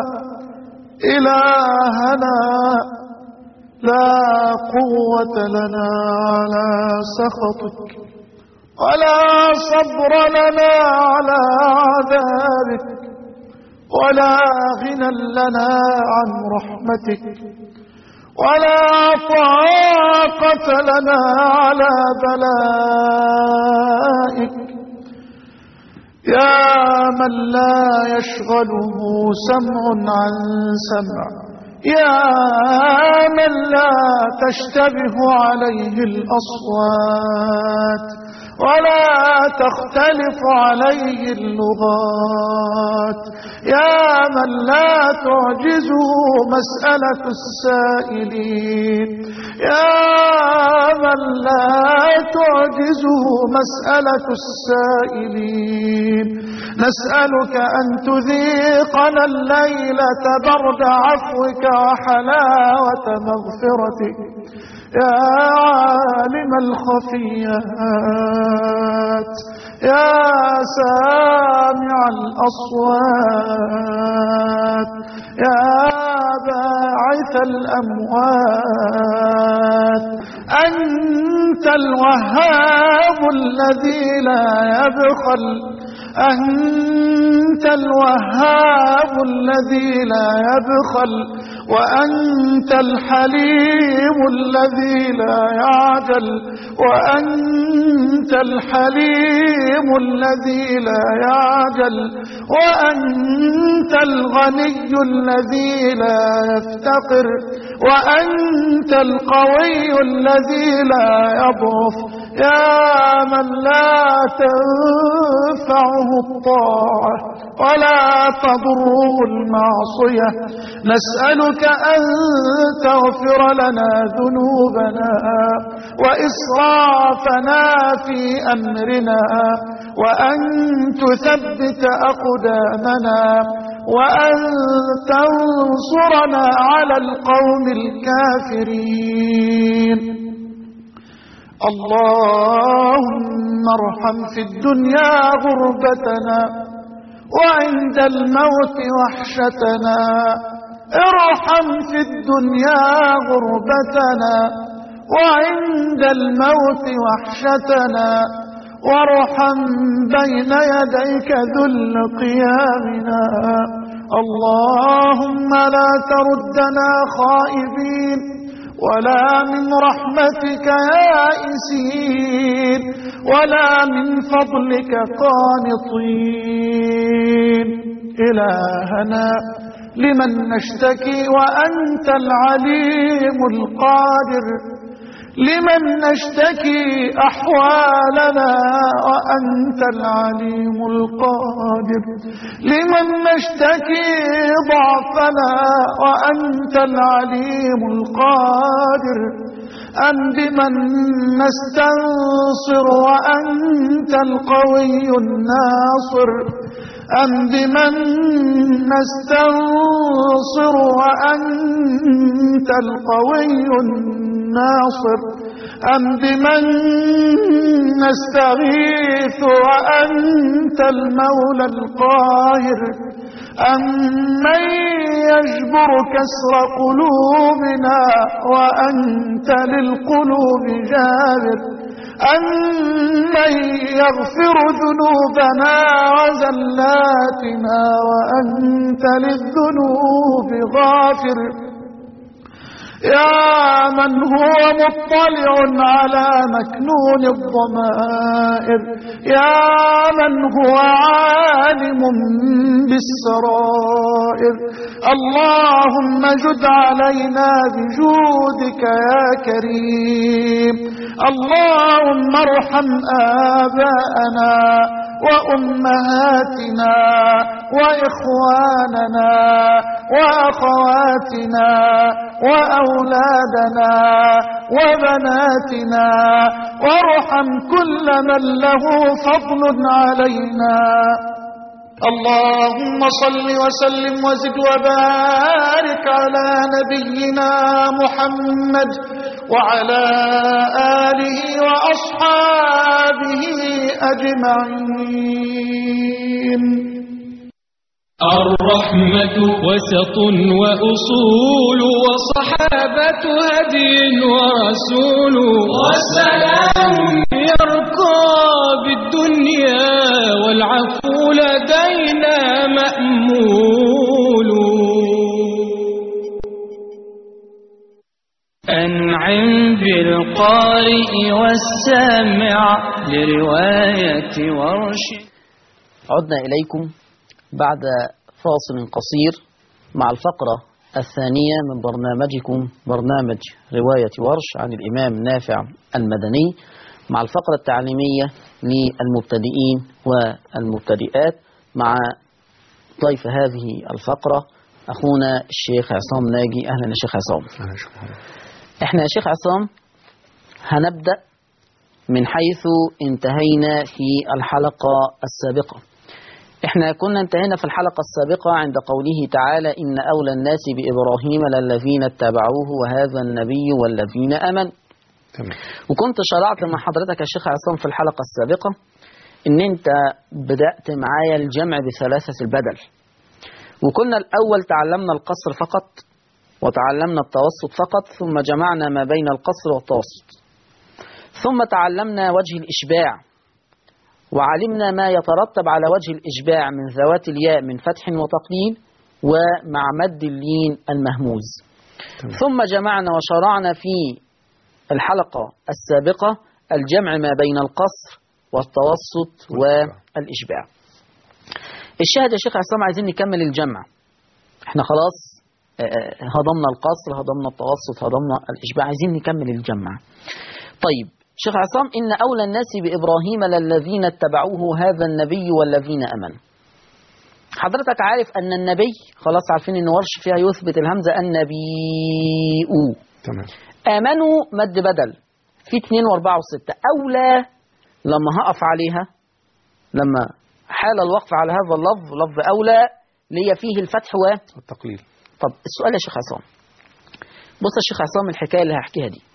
إلهنا لا قوة لنا على سخطك ولا صبر لنا على عذابك ولا غنى لنا عن رحمتك ولا طاقة لنا على بلائك يا من لا يشغله سمع عن سمع يا من لا تشتبه عليه الأصوات ولا تختلف عليه اللغات يا من لا تعجزه مسألة السائلين يا من لا تعجزه مسألة السائلين نسألك أن تذيقنا الليلة برد عفوك وحلاوة مغفرتك يا عالم الخفيات يا سامع الأصوات يا باعث الأموات أنت الوهاب الذي لا يبخل أنت الوهاب الذي لا يبخل وأنت الحليم الذي لا يعجل وأنت الحليم الذي لا يعجل وأنت الغني الذي لا يفتقر وأنت القوي الذي لا يضعف يا من لا تنفعه الطاعة ولا تضره المعصية نسألك أن تغفر لنا ذنوبنا وإسرافنا في أمرنا وأن تثبت أقدامنا وأن تنصرنا على القوم الكافرين اللهم ارحم في الدنيا غربتنا وعند الموت وحشتنا ارحم في الدنيا غربتنا وعند الموت وحشتنا وارحم بين يديك ذل قيامنا اللهم لا تردنا خائبين ولا من رحمتك يائسين ولا من فضلك قانطين إلهنا لمن نشتكي وأنت العليم القادر لمن نشتكي أحوالنا وأنت العليم القادر لمن نشتكي ضعفنا وأنت العليم القادر أم بمن نستنصر وأنت القوي الناصر أم بمن نستنصر وأنت القوي الناصر أم بمن نستغيث وأنت المولى القاهر أم من يجبر كسر قلوبنا وأنت للقلوب جابر أمن يغفر ذنوبنا وزلاتنا وأنت للذنوب غافر يا من هو مطلع على مكنون الضمائر يا من هو عالم بالسرائر اللهم جد علينا بجودك يا كريم اللهم ارحم آباءنا وأمهاتنا وإخواننا وأخواتنا وأولادنا وبناتنا وارحم كل من له فضل علينا اللهم صل وسلم وزد وبارك على نبينا محمد وعلى آله وأصحابه أجمعين الرحمة وسط وأصول وصحابة هدي ورسول والسلام يرقى بالدنيا والعفو لدينا مأمول أنعم بالقارئ والسامع لرواية ورش عدنا إليكم بعد فاصل قصير مع الفقرة الثانية من برنامجكم برنامج رواية ورش عن الإمام نافع المدني مع الفقرة التعليمية للمبتدئين والمبتدئات مع ضيف هذه الفقرة أخونا الشيخ عصام ناجي أهلا يا شيخ عصام أنا شكرا احنا يا شيخ عصام هنبدأ من حيث انتهينا في الحلقة السابقة احنا كنا انتهينا في الحلقة السابقة عند قوله تعالى إن أولى الناس بإبراهيم للذين اتبعوه وهذا النبي والذين آمنوا تمام وكنت شرعت مع حضرتك يا شيخ عصام في الحلقة السابقة إن أنت بدأت معايا الجمع بثلاثة البدل وكنا الأول تعلمنا القصر فقط وتعلمنا التوسط فقط ثم جمعنا ما بين القصر والتوسط ثم تعلمنا وجه الإشباع وعلمنا ما يترتب على وجه الإشباع من ذوات الياء من فتح وتقليل ومع مد اللين المهموز ثم جمعنا وشرعنا في الحلقة السابقة الجمع ما بين القصر والتوسط والإشباع الشاهد يا شيخ عصام عايزين نكمل الجمع احنا خلاص آه، آه، هضمنا القصر هضمنا التوسط هضمنا الإشباع عايزين نكمل الجمع طيب شيخ عصام إن أولى الناس بإبراهيم للذين اتبعوه هذا النبي والذين أمنوا حضرتك عارف أن النبي خلاص عارفين أن ورش فيها يثبت الهمزة النبي تمام آمنوا مد بدل في اتنين واربعة وستة أولى لما هقف عليها لما حال الوقف على هذا اللفظ لفظ أولى لي فيه الفتح و التقليل طب السؤال يا شيخ عصام بص يا شيخ عصام الحكاية اللي هحكيها دي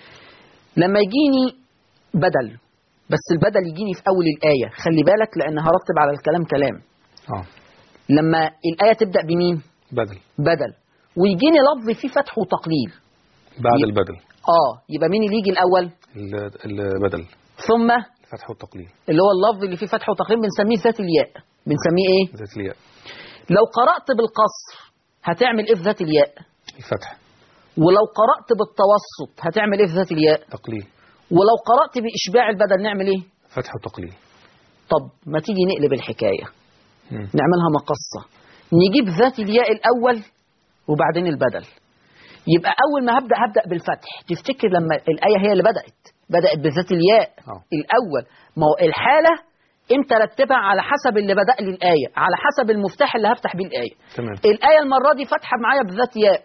لما يجيني بدل بس البدل يجيني في أول الآية خلي بالك لأن هرتب على الكلام كلام اه لما الآية تبدأ بمين بدل بدل ويجيني لفظ فيه فتح وتقليل بعد ي- البدل اه يبقى مين اللي يجي الأول ال- البدل ثم الفتح والتقليل اللي هو اللفظ اللي فيه فتح وتقليل بنسميه ذات الياء بنسميه ايه ذات الياء لو قرأت بالقصر هتعمل ايه في ذات الياء الفتح ولو قرأت بالتوسط هتعمل ايه في ذات الياء تقليل ولو قرأت بإشباع البدل نعمل ايه فتح وتقليل طب ما تيجي نقلب الحكاية مم. نعملها مقصة نجيب ذات الياء الأول وبعدين البدل يبقى أول ما هبدأ هبدأ بالفتح تفتكر لما الآية هي اللي بدأت بدأت بذات الياء آه. الأول ما هو الحالة امتى رتبها على حسب اللي بدأ لي الآية على حسب المفتاح اللي هفتح بيه الآية تمام الآية المرة دي فاتحة معايا بذات ياء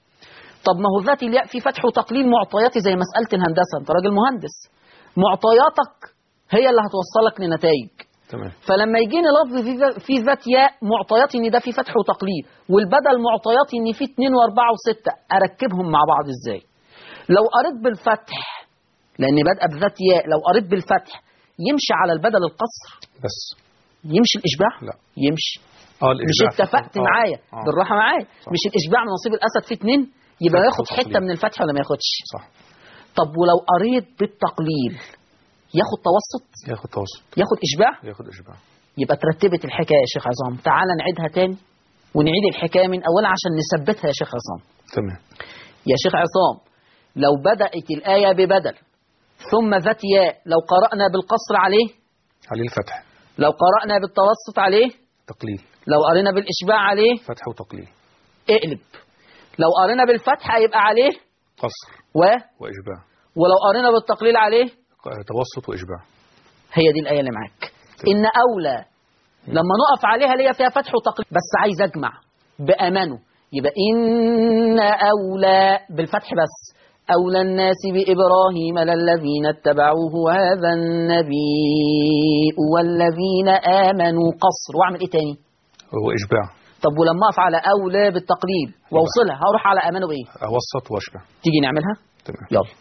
طب ما هو ذات الياء في فتح وتقليل معطياتي زي مسألة الهندسة أنت راجل مهندس معطياتك هي اللي هتوصلك لنتائج تمام فلما يجيني لفظ في ذا- في ذات ياء معطياتي ان ده في فتح وتقليل والبدل معطياتي ان في اتنين واربعة وستة اركبهم مع بعض ازاي لو قريت بالفتح لان بادئه بذات ياء لو قريت بالفتح يمشي على البدل القصر بس يمشي الاشباع لا. يمشي اه مش الإشباع اتفقت آه. معايا آه. بالراحه معايا مش الاشباع من نصيب الاسد في اتنين يبقى فتح ياخد وتقليل. حته من الفتح ولا ما ياخدش صح طب ولو قريت بالتقليل ياخد توسط ياخد توسط ياخد اشباع ياخد إشباع يبقى ترتبت الحكايه يا شيخ عصام تعال نعيدها تاني ونعيد الحكايه من اولها عشان نثبتها يا شيخ عصام تمام يا شيخ عصام لو بدأت الآية ببدل ثم ذات ياء لو قرأنا بالقصر عليه عليه الفتح لو قرأنا بالتوسط عليه تقليل لو قرينا بالإشباع عليه فتح وتقليل اقلب لو قرينا بالفتح هيبقى عليه قصر و وإشباع ولو قرينا بالتقليل عليه ق- توسط وإشباع هي دي الآية اللي معاك إن أولى لما نقف عليها ليا فيها فتح وتقليل بس عايز أجمع بأمانه يبقى إن أولى بالفتح بس أولى الناس بإبراهيم للذين اتبعوه وهذا النبي والذين آمنوا قصر وأعمل إيه تاني هو إشباع طب ولما أقف على أولى بالتقليل وأوصلها هروح على أمانه بإيه أوسط وأشبع تيجي نعملها تمام يلا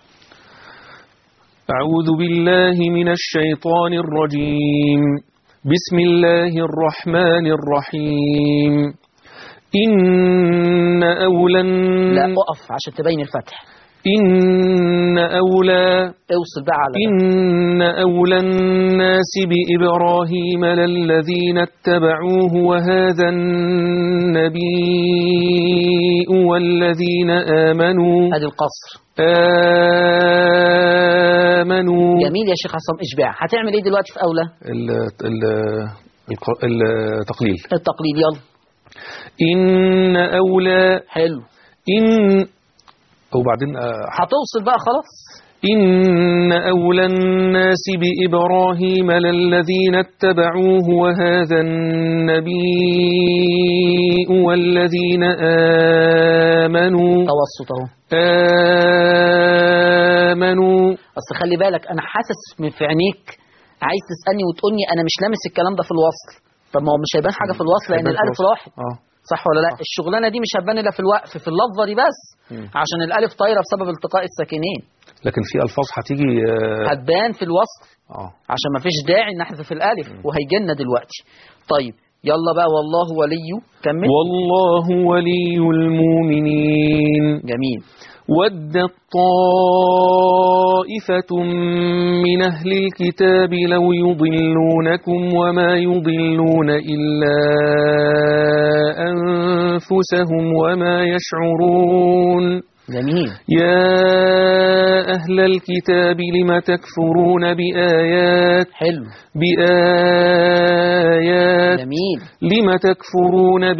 أعوذ بالله من الشيطان الرجيم بسم الله الرحمن الرحيم إن أولى لا الن- أقف عشان تبين الفتح إن أولى اوصل بقى على ده. إن أولى الناس بإبراهيم للذين اتبعوه وهذا النبي والذين آمنوا ادي القصر آمنوا جميل يا شيخ عصام اشباع هتعمل ايه دلوقتي في اولى ال ال الق- التقليل التقليد يلا إن أولى حلو إن وبعدين آه، هتوصل بقى خلاص إن أولى الناس بإبراهيم للذين اتبعوه وهذا النبي والذين آمنوا توسط اهو آمنوا اصل خلي بالك انا حاسس من في عينيك عايز تسالني وتقولني انا مش لامس الكلام ده في الوصل طب ما هو مش هيبان حاجه في الوصل لان هيبان في الالف الوصل. راحت اه صح ولا لا الشغلانه دي مش هتبان الا في الوقف في اللفظه دي بس عشان الالف طايره بسبب التقاء الساكنين لكن في الفاظ هتيجي اه هتبان في الوصل آه. عشان ما فيش داعي نحذف الالف وهيجي لنا دلوقتي طيب يلا بقى والله ولي كمل والله ولي المؤمنين جميل ودت طائفة من أهل الكتاب لو يضلونكم وما يضلون إلا أنفسهم وما يشعرون جميل يا أهل الكتاب لم تكفرون بآيات حلو بآيات جميل لم تكفرون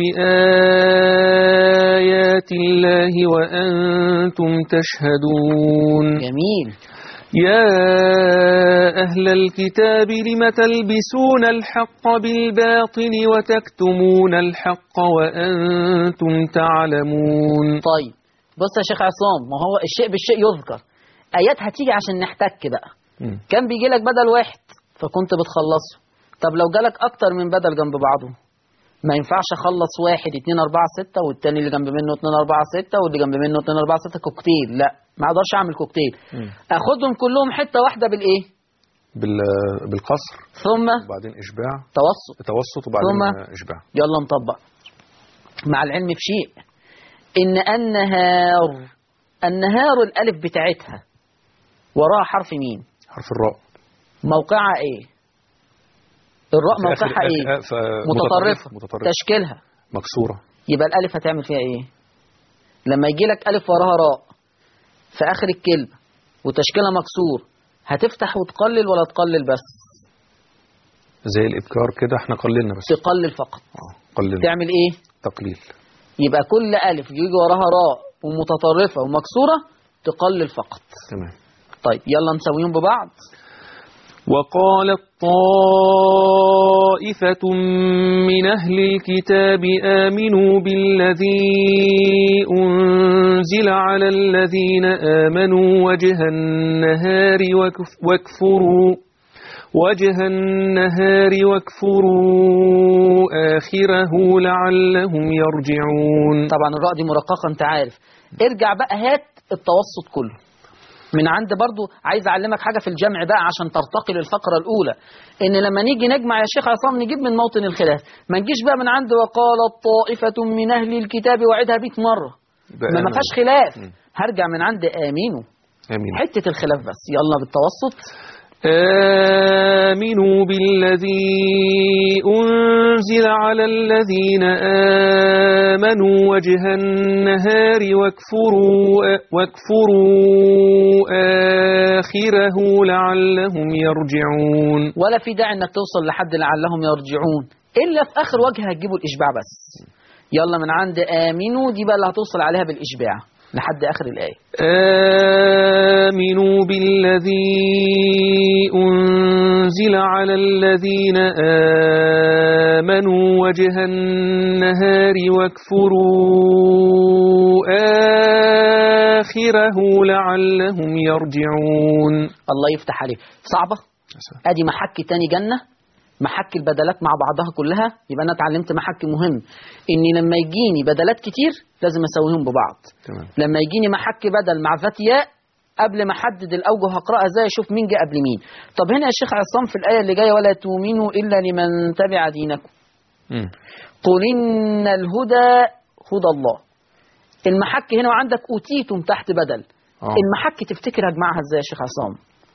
بآيات الله وأنتم تشهدون جميل يا أهل الكتاب لم تلبسون الحق بالباطل وتكتمون الحق وأنتم تعلمون طيب بص يا شيخ عصام ما هو الشيء بالشيء يذكر ايات هتيجي عشان نحتك بقى مم. كان بيجي لك بدل واحد فكنت بتخلصه طب لو جالك اكتر من بدل جنب بعضه ما ينفعش اخلص واحد اتنين اربعة ستة والتاني اللي جنب منه اتنين اربعة ستة واللي جنب منه اتنين اربعة ستة كوكتيل لا ما اقدرش اعمل كوكتيل مم. اخدهم كلهم حتة واحدة بالايه بال بالقصر ثم وبعدين اشباع توسط توسط وبعدين ثم- آه، اشباع يلا نطبق مع العلم بشيء ان النهار النهار الالف بتاعتها وراها حرف مين حرف الراء موقعها ايه الراء في آخر- موقعها ايه آخر- آه، متطرفة متطرفة تشكيلها مكسورة يبقى الالف هتعمل فيها ايه لما يجي لك الف وراها راء في اخر الكلمه وتشكيلها مكسور هتفتح وتقلل ولا تقلل بس زي الإبكار كده احنا قللنا بس تقلل فقط اه قللنا تعمل ايه تقليل يبقى كل الف يجي وراها راء ومتطرفه ومكسوره تقلل فقط تمام طيب يلا نسويهم ببعض وقالت طائفة من أهل الكتاب آمنوا بالذي أنزل على الذين آمنوا وجه النهار وكف- واكفروا وجه النهار واكفروا آخره لعلهم يرجعون طبعا الراء دي مرققه انت عارف ارجع بقى هات التوسط كله من عند برضو عايز اعلمك حاجه في الجمع بقى عشان ترتقي للفقره الاولى ان لما نيجي نجمع يا شيخ عصام نجيب من موطن الخلاف ما نجيش بقى من عند وقالت طائفه من اهل الكتاب وعدها 100 مره بقى ما ما آمن. فيهاش خلاف مم. هرجع من عند امينه آمين حته الخلاف بس يلا بالتوسط آمنوا بالذي أنزل على الذين آمنوا وجه النهار واكفروا, واكفروا آخره لعلهم يرجعون ولا في داعي انك توصل لحد لعلهم يرجعون الا في اخر وجه هتجيبوا الاشباع بس يلا من عند امنوا دي بقى اللي هتوصل عليها بالاشباع لحد اخر الايه آمنوا بالذي أنزل على الذين آمنوا وجه النهار واكفروا آخره لعلهم يرجعون الله يفتح عليك صعبه ادي محك تاني جنه محك البدلات مع بعضها كلها يبقى انا اتعلمت محك مهم اني لما يجيني بدلات كتير لازم اسويهم ببعض تمام لما يجيني محك بدل مع ذات ياء قبل ما احدد الاوجه هقراها ازاي اشوف مين جه قبل مين طب هنا يا شيخ عصام في الايه اللي جايه ولا تؤمنوا الا لمن تبع دينكم مم. قل ان الهدى هدى الله المحك هنا وعندك اوتيتم تحت بدل آه. المحك تفتكر اجمعها ازاي يا شيخ عصام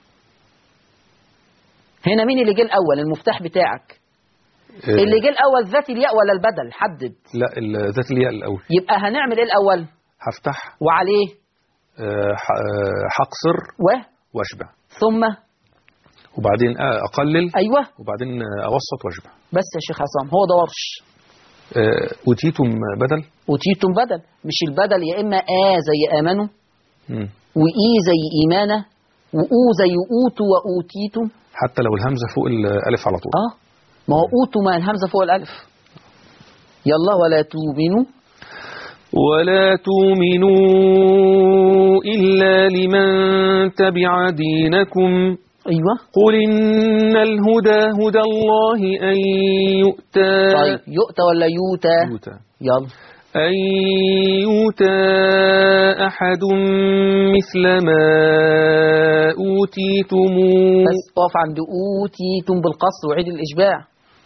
هنا مين اللي جه الاول المفتاح بتاعك آه، اللي جه الاول ذات الياء ولا البدل حدد لا ال- ذات الياء الأول يبقى هنعمل ايه الاول هفتح وعليه آه، ح- آه، هقصر و واشبع ثم وبعدين آه، أقلل ايوه وبعدين آه، أوسط واشبع بس يا شيخ عصام هو ده ورش آه، أوتيتم بدل اوتيتم بدل مش البدل يا اما ا زي امنوا مم. واي زي ايمانه واو زي اوتوا واوتيتم حتى لو الهمزة فوق الألف على طول اه ما هو اوتوا ما الهمزه فوق الالف يلا ولا تؤمنوا ولا تؤمنوا إلا لمن تبع دينكم ايوه قل إن الهدى هدى الله أن يؤتى طيب يؤتى ولا يوتى يوتا يلا أن يؤتى أحد مثل ما أوتيتم بس اقف عند اوتيتم بالقصر وعيد الاشباع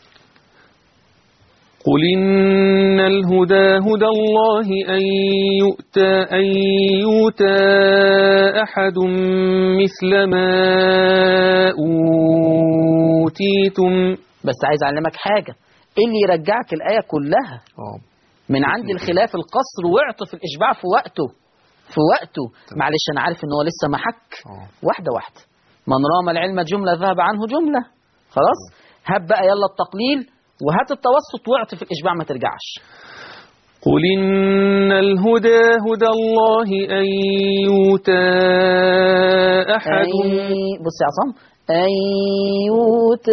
قل إن الهدى هدى الله أن يؤتى أن يؤتى أحد مثل ما أوتيتم بس عايز اعلمك حاجه ايه اللي يرجعك الايه كلها اه من عند الخلاف القصر واعطف الاشباع في وقته في وقته معلش انا عارف ان هو لسه محك اه واحده واحده من رام العلم جمله ذهب عنه جمله خلاص هات بقى يلا التقليل وهات التوسط واعطف الاشباع ما ترجعش قل إن الهدى هدى الله أن يؤتى أحد أي بص يا عصام ايوت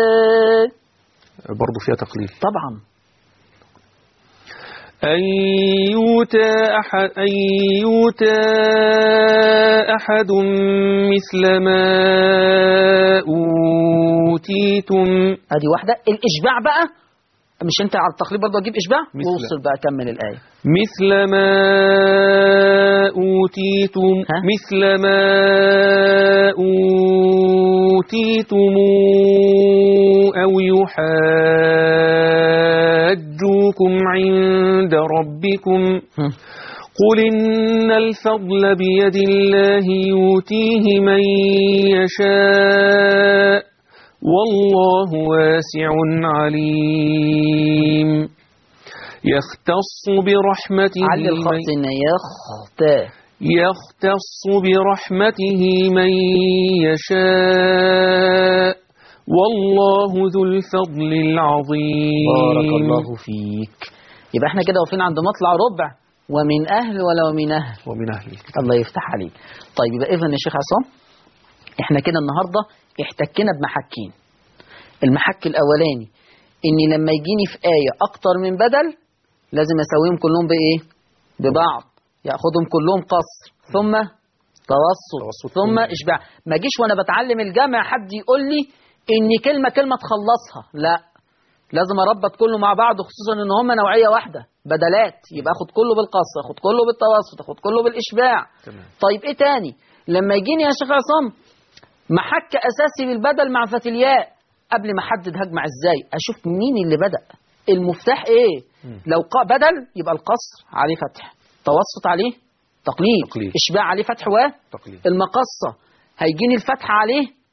برضه فيها تقليل طبعا أن يؤتى أحد, أن يؤتى أحد مثل ما أوتيتم ادي واحده الاشباع بقى مش انت على التقليد برضه اجيب اشباع مثل. ووصل بقى كمل الايه مثل ما أوتيتم ها؟ مثل ما أوتيتم أو يحاجوكم عند ربكم هم. قل إن الفضل بيد الله يؤتيه من يشاء والله واسع عليم يختص برحمته علي الخط من ان يخت يختص برحمته من يشاء والله ذو الفضل العظيم بارك الله فيك يبقى احنا كده واقفين عند مطلع ربع ومن اهل ولا ومن اهل ومن أهل الكتاب الله يفتح عليك طيب يبقى اذا يا شيخ عصام احنا كده النهارده احتكينا بمحكين المحك الاولاني اني لما يجيني في ايه اكتر من بدل لازم اسويهم كلهم بايه ببعض ياخدهم كلهم قصر ثم توسط توسط ثم ثم اشباع ما اجيش وانا بتعلم الجامع حد يقول لي ان كلمه كلمه تخلصها لا لازم اربط كله مع بعض خصوصا ان هم نوعيه واحده بدلات يبقى اخد كله بالقصر اخد كله بالتوسط اخد كله بالاشباع تمام طيب ايه تاني لما يجيني يا شيخ عصام محك اساسي بالبدل مع فتلياء قبل ما احدد هجمع ازاي اشوف مين اللي بدا المفتاح ايه مم. لو قا بدل يبقى القصر عليه فتح توسط عليه تقليل تقليل. اشباع عليه فتح و تقليل المقصه هيجيني الفتح عليه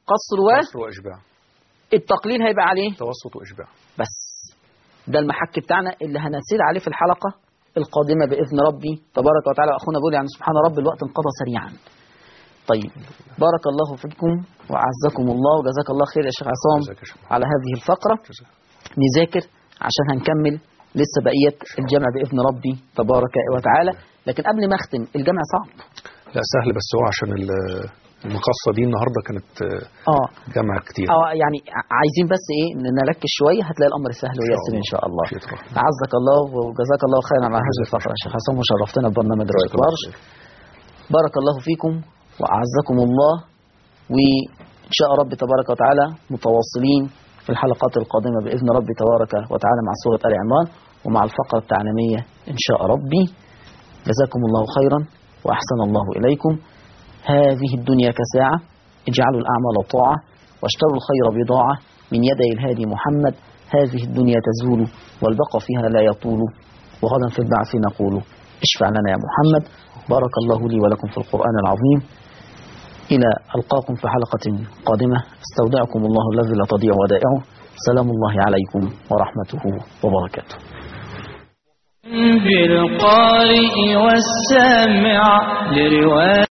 قصر قصر وإشباع والتقليل هيبقى عليه توسط وإشباع بس ده المحك بتاعنا اللي هنسير عليه في الحلقة القادمة بإذن ربي تبارك وتعالى أخونا بيقول يعني سبحان رب الوقت انقضى سريعا طيب بارك الله فيكم وأعزكم الله وجزاك الله خير يا شيخ عصام جزاك يا شيخ محمد. على هذه الفقرة جزاك. نذاكر عشان هنكمل لسه بقية الجمع بإذن ربي تبارك وتعالى لكن قبل ما أختم الجمع صعب لا سهل بس هو عشان ال- المقصة دي النهاردة كانت آه، اه جمع كتير اه يعني ع- عايزين بس ايه إن نركز شويه هتلاقي الامر سهل ويسر ان شاء الله شيء رحمة. اعزك الله وجزاك الله خيرا على هذه الفقره يا شيخ حسام وشرفتنا ببرنامج رؤيه ورش بارك الله فيكم واعزكم الله وان شاء رب تبارك وتعالى متواصلين في الحلقات القادمه باذن ربي تبارك وتعالى مع سوره ال عمران ومع الفقره التعليميه ان شاء ربي جزاكم الله خيرا واحسن الله اليكم هذه الدنيا كساعة اجعلوا الأعمال طاعة واشتروا الخير بضاعة من يدي الهادي محمد هذه الدنيا تزول والبقى فيها لا يطول وغدا في البعث نقول اشفع لنا يا محمد بارك الله لي ولكم في القرآن العظيم إلى ألقاكم في حلقة قادمة استودعكم الله الذي لا تضيع ودائعه سلام الله عليكم ورحمته وبركاته بالقارئ والسامع لرواية